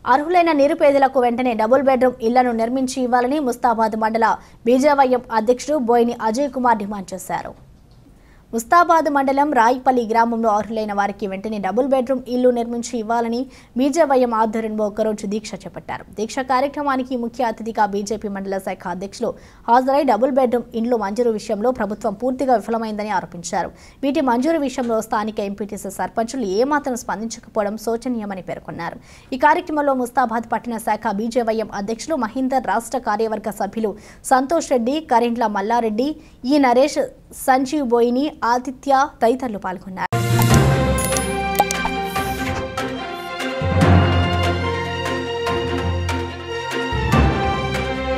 అర్హులైన నిరుపేదలకు వెంటనే డబుల్ బెడ్రూమ్ ఇళ్లను నిర్మించి ఇవ్వాలని ముస్తాబాద్ మండల బీజేవైఎం అధ్యక్షుడు బోయిని అజయ్ కుమార్ డిమాండ్ చేశారు ముస్తాబాద్ మండలం రాయిపల్లి గ్రామంలో అర్హులైన వారికి వెంటనే డబుల్ బెడ్రూమ్ ఇల్లు నిర్మించి ఇవ్వాలని బీజేవైఎం ఆధ్వర్యంలో ఒకరోజు దీక్ష చేపట్టారు దీక్ష కార్యక్రమానికి ముఖ్య అతిథిగా బీజేపీ మండల శాఖ అధ్యక్షులు హాజరై డబుల్ బెడ్రూమ్ ఇండ్లు మంజూరు విషయంలో ప్రభుత్వం పూర్తిగా విఫలమైందని ఆరోపించారు వీటి మంజూరు విషయంలో స్థానిక ఎంపీటీసీ సర్పంచులు ఏమాత్రం స్పందించకపోవడం శోచనీయమని పేర్కొన్నారు ఈ కార్యక్రమంలో ముస్తాబాద్ పట్టణ శాఖ బీజేవైఎం అధ్యక్షులు మహీందర్ రాష్ట్ర కార్యవర్గ సభ్యులు సంతోష్ రెడ్డి కరింట్ల మల్లారెడ్డి ఈ నరేష్ సంజీవ్ బోయిని ఆదిత్య తదితరులు పాల్గొన్నారు